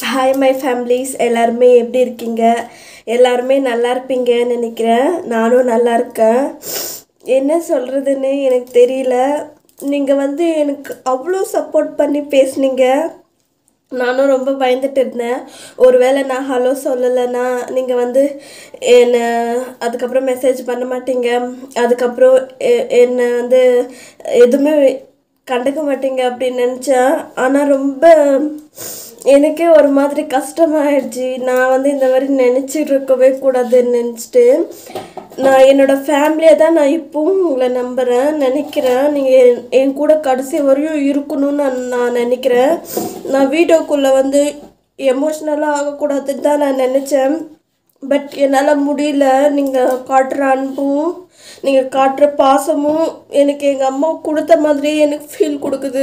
hi my families எல்லாருமே எப்படி இருக்கீங்க எல்லாருமே நல்லா இருப்பீங்கன்னு நினைக்கிறேன் நானும் நல்லா இருக்கேன் என்ன சொல்கிறதுன்னு எனக்கு தெரியல நீங்கள் வந்து எனக்கு அவ்வளோ சப்போர்ட் பண்ணி பேசுனீங்க நானும் ரொம்ப பயந்துட்டு இருந்தேன் ஒருவேளை நான் ஹலோ சொல்லலைன்னா நீங்கள் வந்து என்னை அதுக்கப்புறம் மெசேஜ் பண்ண மாட்டீங்க அதுக்கப்புறம் எ- என்னை வந்து எதுவுமே கண்டுக்க மாட்டீங்க அப்படின்னு நினச்சேன் ஆனால் ரொம்ப எனக்கே ஒரு மாதிரி கஷ்டமாயிடுச்சு நான் வந்து இந்த மாதிரி நினச்சிட்டு இருக்கவே கூடாதுன்னு நினச்சிட்டு நான் என்னோடய ஃபேமிலியை தான் நான் இப்போவும் உங்களை நம்புகிறேன் நினைக்கிறேன் நீங்கள் என் கூட கடைசி வரையும் இருக்கணும்னு நான் நான் நினைக்கிறேன் நான் வீடியோக்குள்ளே வந்து எமோஷ்னலாக ஆகக்கூடாதுன்னு தான் நான் நினச்சேன் பட் என்னால் முடியல நீங்கள் காட்டுற அன்பும் நீங்கள் காட்டுற பாசமும் எனக்கு எங்கள் அம்மா கொடுத்த மாதிரியே எனக்கு ஃபீல் கொடுக்குது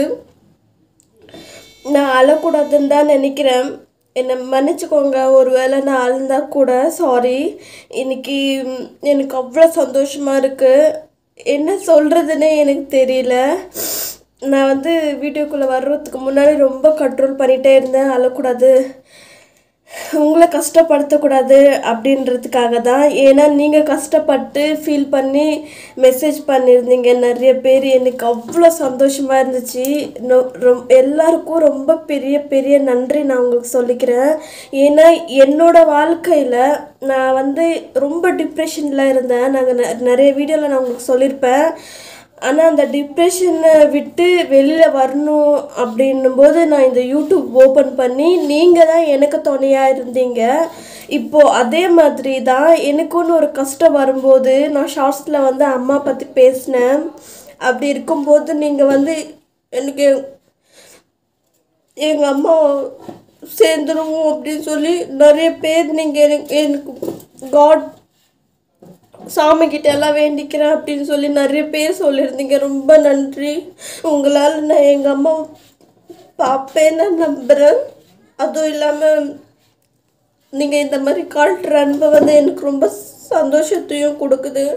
நான் அழக்கூடாதுன்னு தான் நினைக்கிறேன் என்னை மன்னிச்சுக்கோங்க ஒருவேளை நான் அழுந்தா கூட சாரி இன்னைக்கு ம், எனக்கு அவ்வளோ சந்தோஷமாக இருக்குது என்ன சொல்கிறதுனே எனக்கு தெரியல நான் வந்து வீடியோக்குள்ளே வர்றதுக்கு முன்னாடி ரொம்ப கண்ட்ரோல் பண்ணிகிட்டே இருந்தேன் அழக்கூடாது உங்களை கஷ்டப்படுத்தக்கூடாது அப்படின்றதுக்காக தான் ஏன்னா நீங்கள் கஷ்டப்பட்டு ஃபீல் பண்ணி மெசேஜ் பண்ணியிருந்தீங்க நிறைய பேர் எனக்கு அவ்வளோ சந்தோஷமாக இருந்துச்சு நொ- ரொம் எல்லாருக்கும் ரொம்ப பெரிய பெரிய நன்றி நான் உங்களுக்கு சொல்லிக்கிறேன் ஏன்னா என்னோட வாழ்க்கையில் நான் வந்து ரொம்ப டிப்ரெஷனில் இருந்தேன் நாங்கள் நிறைய வீடியோவில் நான் உங்களுக்கு சொல்லியிருப்பேன் ஆனால் அந்த டிப்ரெஷனை விட்டு வெளியில் வரணும் அப்படின்னும் போது நான் இந்த யூடியூப் ஓப்பன் பண்ணி நீங்கள் தான் எனக்கு துணையாக இருந்தீங்க இப்போது அதே மாதிரி தான் எனக்குன்னு ஒரு கஷ்டம் வரும்போது நான் ஷார்ட்ஸில் வந்து அம்மா பற்றி பேசினேன் அப்படி இருக்கும்போது நீங்கள் வந்து எனக்கு எங்கள் அம்மா சேர்ந்துருவோம் அப்படின்னு சொல்லி நிறைய பேர் நீங்கள் எனக்கு எனக்கு காட் சாமி கிட்ட எல்லாம் வேண்டிக்கிறேன் அப்படின்னு சொல்லி நிறைய பேர் சொல்லியிருந்தீங்க ரொம்ப நன்றி உங்களால் நான் எங்கள் அம்மா பார்ப்பேன்னு நம்புகிறேன் அதுவும் இல்லாமல் நீங்கள் இந்த மாதிரி காட்டுற அன்பை வந்து எனக்கு ரொம்ப சந்தோஷத்தையும் கொடுக்குது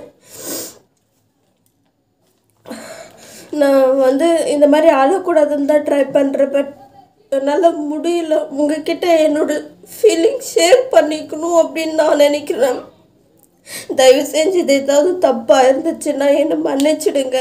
நான் வந்து இந்த மாதிரி அழக்கூடாதுன்னு தான் ட்ரை பண்ணுறேன் பட் என்னால் முடியல உங்ககிட்ட என்னோட ஃபீலிங் ஷேர் பண்ணிக்கணும் அப்படின்னு நான் நினைக்கிறேன் தயவு செஞ்சு இது ஏதாவது தப்பாக இருந்துச்சுன்னா என்னை மன்னிச்சிடுங்க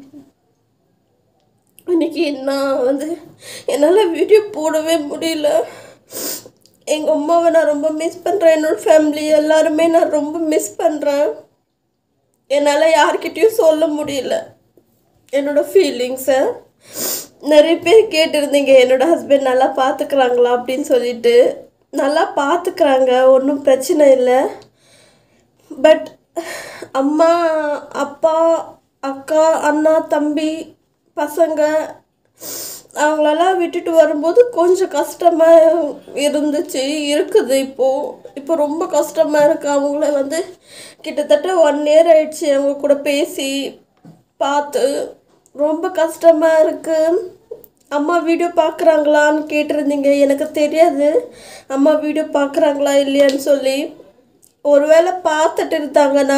இன்னைக்கு நான் வந்து என்னால் வீடியோ போடவே முடியல எங்கள் அம்மாவை நான் ரொம்ப மிஸ் பண்ணுறேன் என்னோட ஃபேமிலி எல்லாருமே நான் ரொம்ப மிஸ் பண்ணுறேன் என்னால் யார்கிட்டயும் சொல்ல முடியல என்னோட ஃபீலிங்ஸை நிறைய பேர் கேட்டிருந்தீங்க என்னோட ஹஸ்பண்ட் நல்லா பார்த்துக்கிறாங்களா அப்படின்னு சொல்லிட்டு நல்லா பார்த்துக்கிறாங்க ஒன்றும் பிரச்சனை இல்லை பட் அம்மா அப்பா அக்கா அண்ணா தம்பி பசங்க அவங்களெல்லாம் விட்டுட்டு வரும்போது கொஞ்சம் கஷ்டமாக இருந்துச்சு இருக்குது இப்போது இப்போ ரொம்ப கஷ்டமாக இருக்குது அவங்கள வந்து கிட்டத்தட்ட ஒன் இயர் ஆயிடுச்சு அவங்க கூட பேசி பார்த்து ரொம்ப கஷ்டமாக இருக்குது அம்மா வீடியோ பார்க்குறாங்களான்னு கேட்டிருந்தீங்க எனக்கு தெரியாது அம்மா வீடியோ பார்க்குறாங்களா இல்லையான்னு சொல்லி ஒருவேளை பார்த்துட்டு இருந்தாங்கன்னா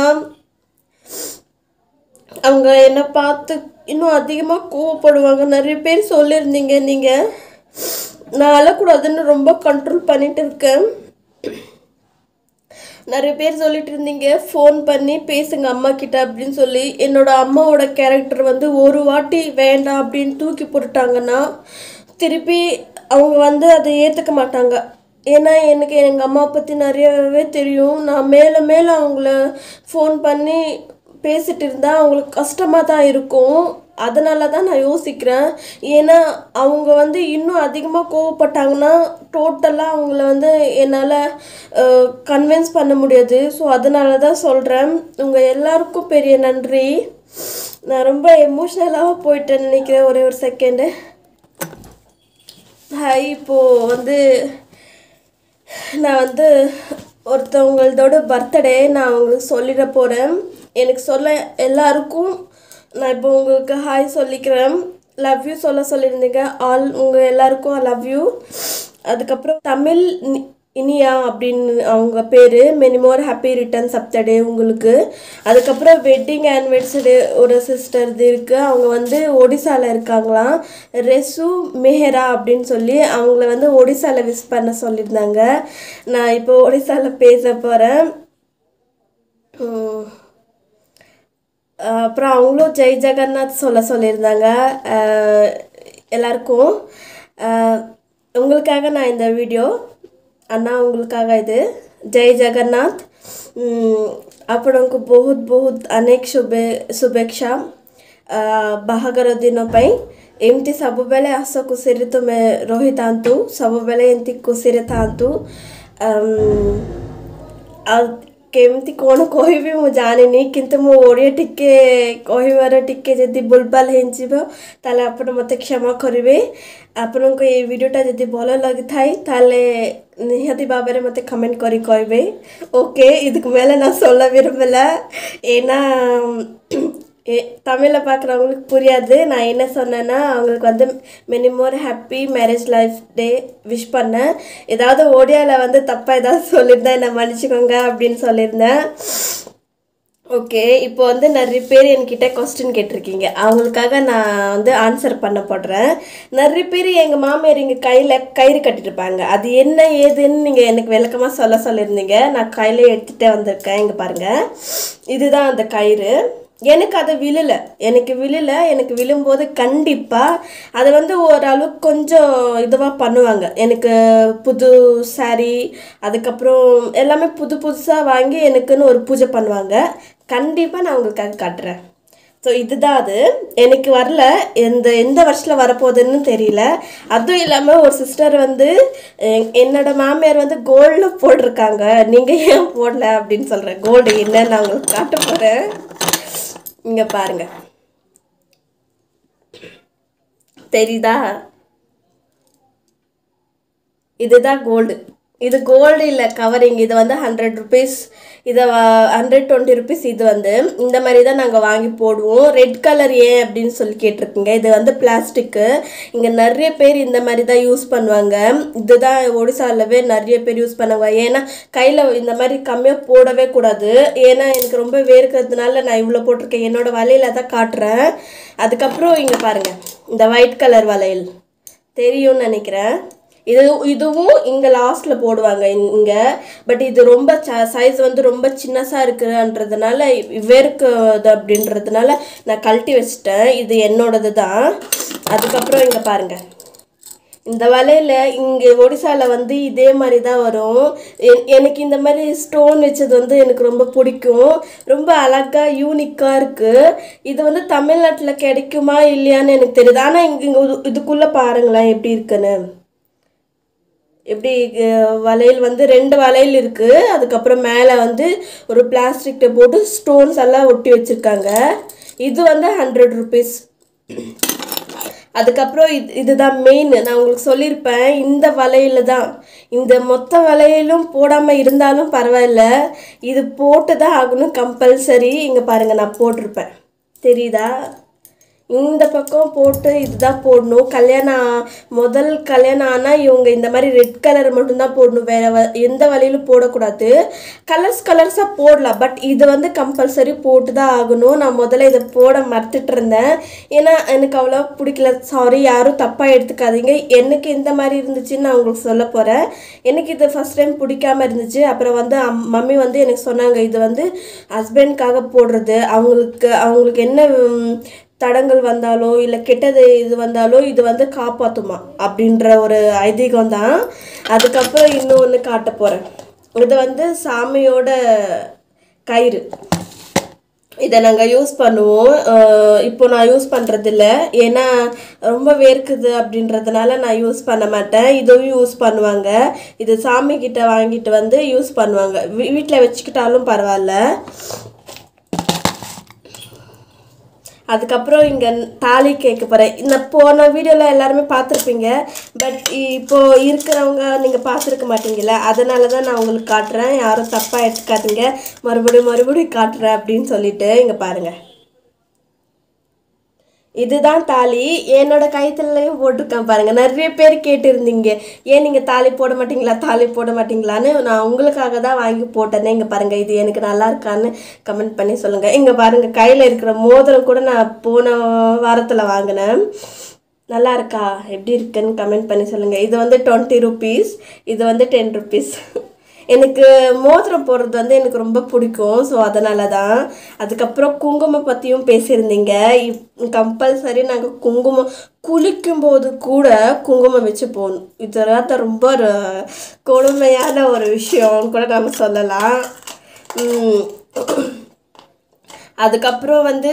அவங்க என்னை பார்த்து இன்னும் அதிகமாக கோவப்படுவாங்க நிறைய பேர் சொல்லியிருந்தீங்க நீங்கள் நான் அழக்கூடாதுன்னு ரொம்ப கண்ட்ரோல் பண்ணிட்டு இருக்கேன் நிறைய பேர் சொல்லிட்டு இருந்தீங்க ஃபோன் பண்ணி பேசுங்க அம்மா கிட்ட அப்படின்னு சொல்லி என்னோட அம்மாவோட கேரக்டர் வந்து ஒரு வாட்டி வேண்டாம் அப்படின்னு தூக்கி போட்டுட்டாங்கன்னா திருப்பி அவங்க வந்து அதை ஏற்றுக்க மாட்டாங்க ஏன்னா எனக்கு எங்கள் அம்மா பற்றி நிறையவே தெரியும் நான் மேலே மேலே அவங்கள ஃபோன் பண்ணி பேசிட்டு இருந்தால் அவங்களுக்கு கஷ்டமாக தான் இருக்கும் அதனால தான் நான் யோசிக்கிறேன் ஏன்னா அவங்க வந்து இன்னும் அதிகமாக கோவப்பட்டாங்கன்னா டோட்டலாக அவங்கள வந்து என்னால் கன்வின்ஸ் பண்ண முடியாது ஸோ அதனால தான் சொல்கிறேன் உங்கள் எல்லாருக்கும் பெரிய நன்றி நான் ரொம்ப எமோஷ்னலாக போயிட்டேன்னு நினைக்கிறேன் ஒரே ஒரு செகண்டு ஹாய் இப்போது வந்து நான் வந்து ஒருத்தவங்களதோட பர்த்டே நான் உங்களுக்கு சொல்லிட போகிறேன் எனக்கு சொல்ல எல்லாருக்கும் நான் இப்போ உங்களுக்கு ஹாய் சொல்லிக்கிறேன் லவ் யூ சொல்ல சொல்லியிருந்தீங்க ஆல் உங்கள் எல்லாருக்கும் லவ் யூ அதுக்கப்புறம் தமிழ் நி- இனியா அப்படின்னு அவங்க பேர் many more happy returns of the day உங்களுக்கு அதுக்கப்புறம் வெட்டிங் ஆனிவர்சரி ஒரு சிஸ்டர் இருக்குது அவங்க வந்து ஒடிசாவில் இருக்காங்களாம் ரெசு மெஹரா அப்படின்னு சொல்லி அவங்கள வந்து ஒடிசாவில் விஸ் பண்ண சொல்லியிருந்தாங்க நான் இப்போ ஒடிசாவில் பேச போகிறேன் அப்புறம் அவங்களும் ஜெய் ஜெகநாத் சொல்ல சொல்லியிருந்தாங்க அஹ் எல்லாருக்கும் அஹ் உங்களுக்காக நான் இந்த வீடியோ அண்ணா உங்களுக்காக இது ଜୟ ଜଗନ୍ନାଥ ଉଁ, ଆପଣଙ୍କୁ ବହୁତ ବହୁତ ଅନେକ ଶୁଭେ ଶୁଭେଚ୍ଛା ଆ, ବାହାଘର ଦିନ ପାଇଁ ଏମିତି ସବୁବେଳେ ହସ ଖୁସିରେ ତୁମେ ରହିଥାନ୍ତୁ ସବୁବେଳେ ଏମିତି ଖୁସିରେ ଥାନ୍ତୁ ଅମ୍, ଆଉ କେମିତି କ'ଣ କହିବି ମୁଁ ଜାଣିନି କିନ୍ତୁ ମୁଁ ଓଡ଼ିଆ ଟିକେ କହିବାର ଟିକେ ଯଦି ଭୁଲଭାଲ ହେଇଯିବ ତାହେଲେ ଆପଣ ମୋତେ କ୍ଷମା କରିବେ ଆପଣଙ୍କୁ ଏଇ ଭିଡ଼ିଓଟା ଯଦି ଭଲ ଲାଗିଥାଏ ତାହେଲେ நிஹதி பாபரை மற்ற கமெண்ட் கறி କହିବେ ஓகே இதுக்கு மேலே நான் சொல்ல விரும்பலை ஏன்னா ஏ தமிழில் பார்க்குறவங்களுக்கு புரியாது நான் என்ன சொன்னேன்னா அவங்களுக்கு வந்து many more happy marriage life day wish பண்ணேன் ஏதாவது ஓடியாவில் வந்து தப்பாக ஏதாவது சொல்லியிருந்தேன் என்னை மன்னிச்சுக்கோங்க அப்படின்னு சொல்லியிருந்தேன் ஓகே இப்போ வந்து நிறைய பேர் என்கிட்ட கொஸ்டின் கேட்டிருக்கீங்க அவங்களுக்காக நான் வந்து ஆன்சர் பண்ண போடுறேன் நிறைய பேர் எங்கள் மாமியார் இங்கே கையில் கயிறு கட்டிருப்பாங்க அது என்ன ஏதுன்னு நீங்கள் எனக்கு விளக்கமாக சொல்ல சொல்லியிருந்தீங்க நான் கையில் எடுத்துகிட்டே வந்திருக்கேன் இங்கே பாருங்கள் இதுதான் அந்த கயிறு எனக்கு அது விழலை எனக்கு விழலை எனக்கு விழும்போது கண்டிப்பாக அதை வந்து ஓரளவுக்கு கொஞ்சம் இதுவாக பண்ணுவாங்க எனக்கு புது saree அதுக்கப்புறம் எல்லாமே புது புதுசாக வாங்கி எனக்குன்னு ஒரு பூஜை பண்ணுவாங்க கண்டிப்பாக நான் உங்களுக்காக காட்டுறேன் ஸோ இதுதான் அது எனக்கு வரல எந்த எந்த வருஷத்தில் வரப்போகுதுன்னு தெரியல அதுவும் இல்லாமல் ஒரு சிஸ்டர் வந்து எ- என்னோட மாமியார் வந்து கோல்டில் போட்டிருக்காங்க நீங்கள் ஏன் போடல அப்படின்னு சொல்கிறேன் கோல்டு என்னன்னு நான் உங்களுக்கு காட்ட போகிறேன் இங்கே பாருங்க தெரியுதா இதுதான் கோல்டு இது கோல்டு இல்லை கவரிங் இது வந்து ஹண்ட்ரட் ருபீஸ் இதை ஹண்ட்ரட் டுவெண்ட்டி ருபீஸ் இது வந்து இந்த மாதிரி தான் நாங்கள் வாங்கி போடுவோம் ரெட் கலர் ஏன் அப்படின்னு சொல்லி கேட்டிருக்கீங்க இது வந்து பிளாஸ்டிக்கு இங்கே நிறைய பேர் இந்த மாதிரி தான் யூஸ் பண்ணுவாங்க இதுதான் ஒடிசாலவே நிறைய பேர் யூஸ் பண்ணுவாங்க ஏன்னா கையில் இந்த மாதிரி கம்மியாக போடவே கூடாது ஏன்னா எனக்கு ரொம்ப வேர்க்கிறதுனால நான் இவ்வளோ போட்டிருக்கேன் என்னோட வலையில தான் காட்டுறேன் அதுக்கப்புறம் இங்கே பாருங்கள் இந்த ஒயிட் கலர் வளையல் தெரியும்னு நினைக்கிறேன் இது இதுவும் இங்கே லாஸ்ட்டில் போடுவாங்க இங்கே பட் இது ரொம்ப சைஸ் வந்து ரொம்ப சின்னசாக இருக்குன்றதுனால வேர்க்குது அப்படின்றதுனால நான் கழட்டி வச்சிட்டேன் இது என்னோடது தான் அதுக்கப்புறம் இங்கே பாருங்கள் இந்த வலையில் இங்கே ஒடிசாவில் வந்து இதே மாதிரி தான் வரும் என்- எனக்கு இந்த மாதிரி ஸ்டோன் வச்சது வந்து எனக்கு ரொம்ப பிடிக்கும் ரொம்ப அழகாக யூனிக்காக இருக்குது இது வந்து தமிழ்நாட்டில் கிடைக்குமா இல்லையான்னு எனக்கு தெரியுது ஆனால் இங்கே இங்கே இதுக்குள்ளே பாருங்களேன் எப்படி இருக்குன்னு எப்படி அஹ், வளையல் வந்து ரெண்டு வளையல் இருக்குது அதுக்கப்புறம் மேலே வந்து ஒரு பிளாஸ்டிக்கிட்ட போட்டு ஸ்டோன்ஸ் எல்லாம் ஒட்டி வச்சுருக்காங்க இது வந்து ஹண்ட்ரட் ருபீஸ் அதுக்கப்புறம் இது இதுதான் மெயின் நான் உங்களுக்கு சொல்லியிருப்பேன் இந்த வலையில தான் இந்த மொத்த வலையிலும் போடாமல் இருந்தாலும் பரவாயில்ல இது போட்டு தான் ஆகணும் கம்பல்சரி இங்கே பாருங்கள் நான் போட்டிருப்பேன் தெரியுதா இந்த பக்கம் போட்டு இதுதான் போடணும் கல்யாணம் ஆ- முதல் கல்யாணம் ஆனால் இவங்க இந்த மாதிரி ரெட் கலர் மட்டும்தான் போடணும் வேற வ எந்த வழியிலும் போடக்கூடாது கலர்ஸ் கலர்ஸாக போடலாம் பட் இது வந்து கம்பல்சரி போட்டு தான் ஆகணும் நான் முதல்ல இதை போட மறுத்துட்டு இருந்தேன் ஏன்னா எனக்கு அவ்வளோ பிடிக்கல சாரி யாரும் தப்பாக எடுத்துக்காதீங்க எனக்கு இந்த மாதிரி இருந்துச்சுன்னு நான் உங்களுக்கு சொல்ல போகிறேன் எனக்கு இது ஃபஸ்ட் டைம் பிடிக்காம இருந்துச்சு அப்புறம் வந்து அம்- மம்மி வந்து எனக்கு சொன்னாங்க இது வந்து ஹஸ்பண்ட்காக போடுறது அவங்களுக்கு அவங்களுக்கு என்ன ம், தடங்கள் வந்தாலோ இல்லை கெட்டது இது வந்தாலோ இது வந்து காப்பாற்றுமா அப்படின்ற ஒரு ஐதீகம் தான் அதுக்கப்புறம் இன்னும் ஒன்று காட்ட போகிறேன் இது வந்து சாமியோட கயிறு இதை நாங்கள் யூஸ் பண்ணுவோம் அஹ் இப்போ நான் யூஸ் பண்ணுறதில்ல ஏன்னா ரொம்ப வேர்க்குது அப்படின்றதுனால நான் யூஸ் பண்ண மாட்டேன் இதுவும் யூஸ் பண்ணுவாங்க இது சாமி கிட்ட வாங்கிட்டு வந்து யூஸ் பண்ணுவாங்க வீட்டில் வச்சுக்கிட்டாலும் பரவாயில்ல அதுக்கப்புறம் இங்கே தாலி கேட்க போகிறேன் இந்த போன வீடியோவில் எல்லாருமே பார்த்துருப்பீங்க பட் இப்போ இருக்கிறவங்க நீங்கள் பார்த்துருக்க மாட்டீங்கல்ல அதனால தான் நான் உங்களுக்கு காட்டுறேன் யாரும் தப்பாக எடுத்துக்காதீங்க மறுபடியும் மறுபடியும் காட்டுறேன் அப்படின்னு சொல்லிட்டு இங்கே பாருங்கள் இதுதான் தாலி என்னோட கைத்துலையும் போட்டிருக்கேன் பாருங்க நிறைய பேர் கேட்டிருந்தீங்க ஏன் நீங்கள் தாலி போட மாட்டீங்களா தாலி போட மாட்டீங்களான்னு நான் உங்களுக்காக தான் வாங்கி போட்டேனே இங்கே பாருங்க இது எனக்கு நல்லா இருக்கான்னு கமெண்ட் பண்ணி சொல்லுங்க இங்கே பாருங்க கையில் இருக்கிற மோதிரம் கூட நான் போன வாரத்தில் வாங்கினேன் நல்லா இருக்கா எப்படி இருக்குன்னு கமெண்ட் பண்ணி சொல்லுங்க இது வந்து டுவெண்ட்டி ருபீஸ் இது வந்து டென் ருபீஸ் எனக்கு மோதிரம் போடுறது வந்து எனக்கு ரொம்ப பிடிக்கும் ஸோ அதனால தான் அதுக்கப்புறம் குங்குமம் பற்றியும் பேசியிருந்தீங்க கம்பல்சரி நாங்கள் குங்குமம் குளிக்கும்போது கூட குங்குமம் வச்சு போகணும் இதெல்லாம் ரொம்ப ஒரு கொடுமையான ஒரு விஷயம் கூட நம்ம சொல்லலாம் உம், அதுக்கப்புறம் வந்து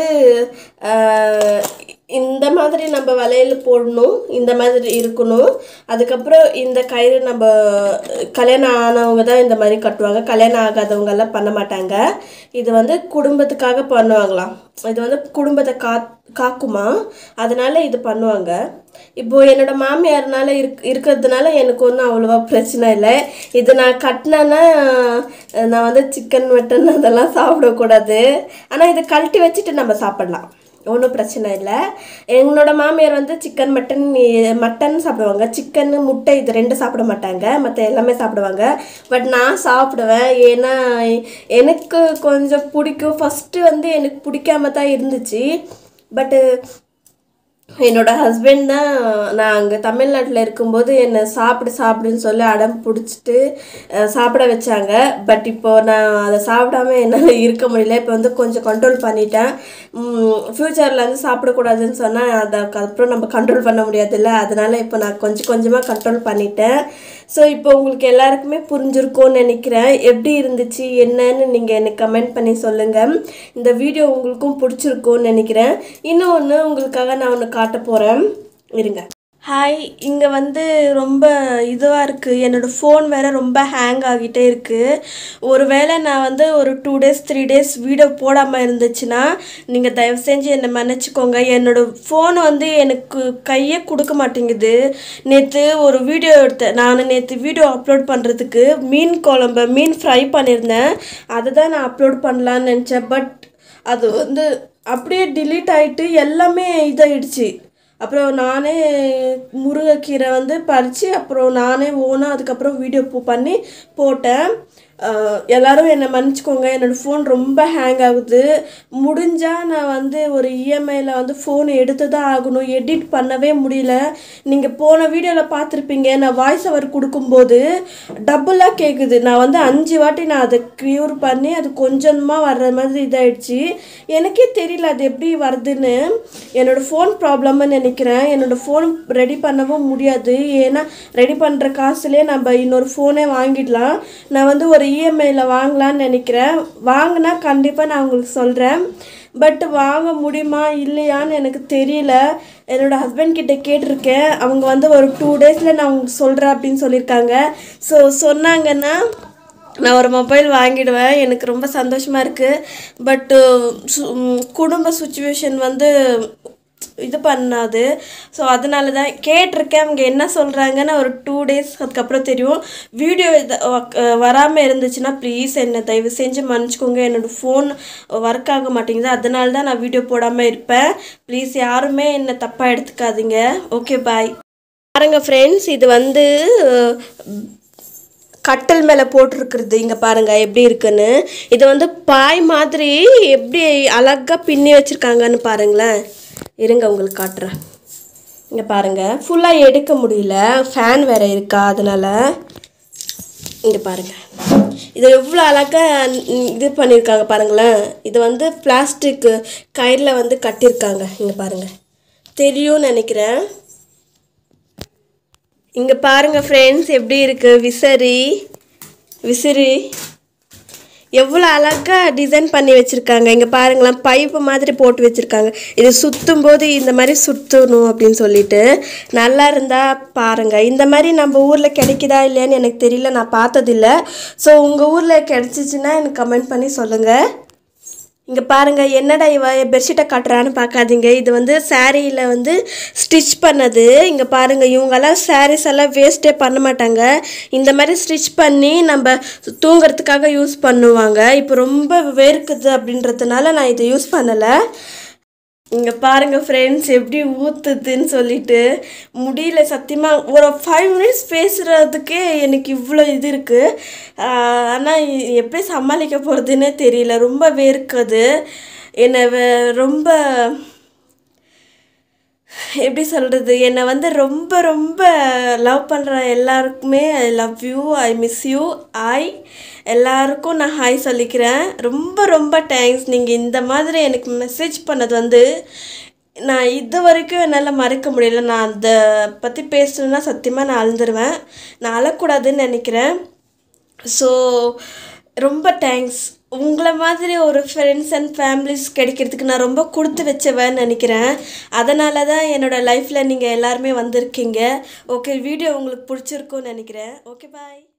ஆஹ், இந்த மாதிரி நம்ம வளையல் போடணும் இந்த மாதிரி இருக்கணும் அதுக்கப்புறம் இந்த கயிறு நம்ம கல்யாணம் ஆனவங்க தான் இந்த மாதிரி கட்டுவாங்க கல்யாணம் ஆகாதவங்க எல்லாம் பண்ண மாட்டாங்க இது வந்து குடும்பத்துக்காக பண்ணுவாங்களாம் இது வந்து குடும்பத்தை கா காக்குமா அதனால இது பண்ணுவாங்க இப்போ என்னோட மாமியார்னால இருக் இருக்கிறதுனால எனக்கு ஒன்றும் அவ்வளோவா பிரச்சனை இல்லை இது நான் கட்டினேன்னா நான் வந்து சிக்கன் மட்டன் அதெல்லாம் சாப்பிடக்கூடாது ஆனால் இதை கழட்டி வச்சுட்டு நம்ம சாப்பிடலாம் ஒன்றும் பிரச்சனை இல்லை என்னோட மாமியார் வந்து சிக்கன் மட்டன் மட்டன் சாப்பிடுவாங்க சிக்கன் முட்டை இது ரெண்டு சாப்பிட மாட்டாங்க மற்ற எல்லாமே சாப்பிடுவாங்க பட் நான் சாப்பிடுவேன் ஏன்னா எனக்கு கொஞ்சம் பிடிக்கும் ஃபஸ்ட்டு வந்து எனக்கு பிடிக்காம தான் இருந்துச்சு பட்டு என்னோட ஹஸ்பண்ட் தான் நான் அங்கே தமிழ்நாட்டில் இருக்கும்போது என்னை சாப்பிடு சாப்பிடுன்னு சொல்லி அடம் பிடிச்சிட்டு அஹ், சாப்பிட வச்சாங்க பட் இப்போ நான் அதை சாப்பிடாம என்னால் இருக்க முடியல இப்போ வந்து கொஞ்சம் கண்ட்ரோல் பண்ணிட்டேன் ஃப்யூச்சரில் வந்து சாப்பிடக்கூடாதுன்னு சொன்னால் அதுக்கப்புறம் நம்ம கண்ட்ரோல் பண்ண முடியாதுல்ல அதனால இப்போ நான் கொஞ்சம் கொஞ்சமாக கண்ட்ரோல் பண்ணிட்டேன் ஸோ இப்போ உங்களுக்கு எல்லாருக்குமே புரிஞ்சிருக்கும்னு நினைக்கிறேன் எப்படி இருந்துச்சு என்னன்னு நீங்கள் எனக்கு கமெண்ட் பண்ணி சொல்லுங்கள் இந்த வீடியோ உங்களுக்கும் பிடிச்சிருக்கும்னு நினைக்கிறேன் இன்னொன்று உங்களுக்காக நான் ஒன்று காட்ட போகிறேன் இருங்க ஹாய் இங்கே வந்து ரொம்ப இதுவாக இருக்குது என்னோடய ஃபோன் வேறு ரொம்ப ஹேங் ஆகிட்டே இருக்குது ஒருவேளை நான் வந்து ஒரு two days three days video போடாமல் இருந்துச்சுன்னா நீங்கள் தயவு செஞ்சு என்னை மன்னிச்சிக்கோங்க என்னோடய ஃபோன் வந்து எனக்கு கையே கொடுக்க மாட்டேங்குது நேற்று ஒரு வீடியோ எடுத்தேன் நான் நேற்று வீடியோ அப்லோட் பண்ணுறதுக்கு மீன் குழம்பு மீன் ஃப்ரை பண்ணியிருந்தேன் அதை தான் நான் அப்லோட் பண்ணலான்னு நினச்சேன் பட் அது வந்து அப்படியே delete ஆகிட்டு எல்லாமே இதாயிடுச்சு அப்புறம் நானே முருங்கைக்கீரை வந்து பறித்து அப்புறம் நானே ஓனாக அதுக்கப்புறம் வீடியோ போ பண்ணி போட்டேன் அஹ் எல்லாரும் என்னை மன்னிச்சுக்கோங்க என்னோடய ஃபோன் ரொம்ப ஹேங் ஆகுது முடிஞ்சால் நான் வந்து ஒரு இஎம்ஐயில் வந்து ஃபோன் எடுத்து தான் ஆகணும் எடிட் பண்ணவே முடியல நீங்கள் போன வீடியோவில் பார்த்துருப்பீங்க நான் வாய்ஸ் ஓவர் கொடுக்கும்போது டபுளாக கேட்குது நான் வந்து அஞ்சு வாட்டி நான் அதை க்யூர் பண்ணி அது கொஞ்சமாக வர்ற மாதிரி இதாயிடுச்சு எனக்கே தெரியல அது எப்படி வருதுன்னு என்னோடய ஃபோன் ப்ராப்ளம்னு நினைக்கிறேன் என்னோடய ஃபோன் ரெடி பண்ணவும் முடியாது ஏன்னா ரெடி பண்ணுற காசுலேயே நம்ம இன்னொரு ஃபோனே வாங்கிடலாம் நான் வந்து ஒரு இஎம்ஐயில் வாங்கலாம்னு நினைக்கிறேன் வாங்கினா கண்டிப்பாக நான் உங்களுக்கு சொல்கிறேன் பட் வாங்க முடியுமா இல்லையான்னு எனக்கு தெரியல என்னோட ஹஸ்பண்ட் கிட்ட கேட்டிருக்கேன் அவங்க வந்து ஒரு டூ டேஸில் நான் உங்களுக்கு சொல்கிறேன் அப்படின்னு சொல்லியிருக்காங்க ஸோ சொன்னாங்கன்னா நான் ஒரு மொபைல் வாங்கிடுவேன் எனக்கு ரொம்ப சந்தோஷமாக இருக்குது பட்டு குடும்ப சுச்சுவேஷன் வந்து இது பண்ணாது ஸோ அதனால தான் கேட்டிருக்கேன் அவங்க என்ன சொல்கிறாங்கன்னு ஒரு டூ டேஸ் அதுக்கப்புறம் தெரியும் வீடியோ இது வராமல் இருந்துச்சுன்னா ப்ளீஸ் என்னை தயவு செஞ்சு மன்னிச்சிக்கோங்க என்னோடய ஃபோன் ஒர்க் ஆக மாட்டேங்குது அதனால தான் நான் வீடியோ போடாமல் இருப்பேன் ப்ளீஸ் யாருமே என்னை தப்பாக எடுத்துக்காதீங்க ஓகே பாய் பாருங்க ஃப்ரெண்ட்ஸ் இது வந்து கட்டல் மேலே போட்டிருக்கிறது இங்கே பாருங்கள் எப்படி இருக்குன்னு இது வந்து பாய் மாதிரி எப்படி அழகாக பின்னி வச்சுருக்காங்கன்னு பாருங்களேன் இருங்க உங்களுக்கு காட்டுறேன் இங்கே பாருங்கள் ஃபுல்லாக எடுக்க முடியல ஃபேன் வேறு இருக்கா அதனால் இங்கே பாருங்கள் இது எவ்வளோ அழகாக இது பண்ணியிருக்காங்க பாருங்களேன் இது வந்து பிளாஸ்டிக் கயிறில் வந்து கட்டியிருக்காங்க இங்கே பாருங்கள் தெரியும்னு நினைக்கிறேன் இங்கே பாருங்க ஃப்ரெண்ட்ஸ் எப்படி இருக்கு விசரி விசிறி எவ்வளோ அழகாக டிசைன் பண்ணி வச்சுருக்காங்க இங்கே பாருங்களேன் பைப்பு மாதிரி போட்டு வச்சுருக்காங்க இது சுற்றும் போது இந்த மாதிரி சுற்றணும் அப்படின்னு சொல்லிட்டு நல்லா இருந்தால் பாருங்கள் இந்த மாதிரி நம்ம ஊரில் கிடைக்குதா இல்லையான்னு எனக்கு தெரியல நான் பார்த்ததில்ல ஸோ உங்கள் ஊரில் கிடச்சிச்சின்னா எனக்கு கமெண்ட் பண்ணி சொல்லுங்கள் இங்கே பாருங்கள் என்னடா இவ பெட்ஷீட்டை காட்டுறான்னு பார்க்காதீங்க இது வந்து சாரியில் வந்து ஸ்டிச் பண்ணது இங்கே பாருங்கள் இவங்கெல்லாம் சாரீஸ் எல்லாம் வேஸ்ட்டே பண்ண மாட்டாங்க இந்த மாதிரி ஸ்டிச் பண்ணி நம்ம தூங்குறதுக்காக யூஸ் பண்ணுவாங்க இப்போ ரொம்ப வேர்க்குது அப்படின்றதுனால நான் இதை யூஸ் பண்ணலை இங்கே பாருங்கள் ஃப்ரெண்ட்ஸ் எப்படி ஊற்றுதுன்னு சொல்லிட்டு முடியல சத்தியமாக ஒரு ஃபைவ் மினிட்ஸ் பேசுகிறதுக்கே எனக்கு இவ்வளோ இது இருக்குது ஆனால் எப்படி சமாளிக்க போகிறதுன்னே தெரியல ரொம்ப வேர்க்குது என்னை வே- ரொம்ப எப்படி சொல்கிறது என்னை வந்து ரொம்ப ரொம்ப லவ் பண்ணுற எல்லாருக்குமே I love you I miss you I எல்லாருக்கும் நான் ஹாய் சொல்லிக்கிறேன் ரொம்ப ரொம்ப தேங்க்ஸ் நீங்கள் இந்த மாதிரி எனக்கு மெசேஜ் பண்ணது வந்து நான் இது வரைக்கும் என்னால் மறக்க முடியல நான் அதை பற்றி பேசணுன்னா சத்தியமாக நான் அழுந்துருவேன் நான் அழக்கூடாதுன்னு நினைக்கிறேன் ஸோ ரொம்ப தேங்க்ஸ் உங்களை மாதிரி ஒரு ஃப்ரெண்ட்ஸ் அண்ட் ஃபேமிலிஸ் கிடைக்கிறதுக்கு நான் ரொம்ப கொடுத்து வச்சவன்னு நினைக்கிறேன் அதனால தான் என்னோடய லைஃப்பில் நீங்கள் எல்லாருமே வந்திருக்கீங்க ஓகே வீடியோ உங்களுக்கு பிடிச்சிருக்கும்னு நினைக்கிறேன் ஓகே பாய்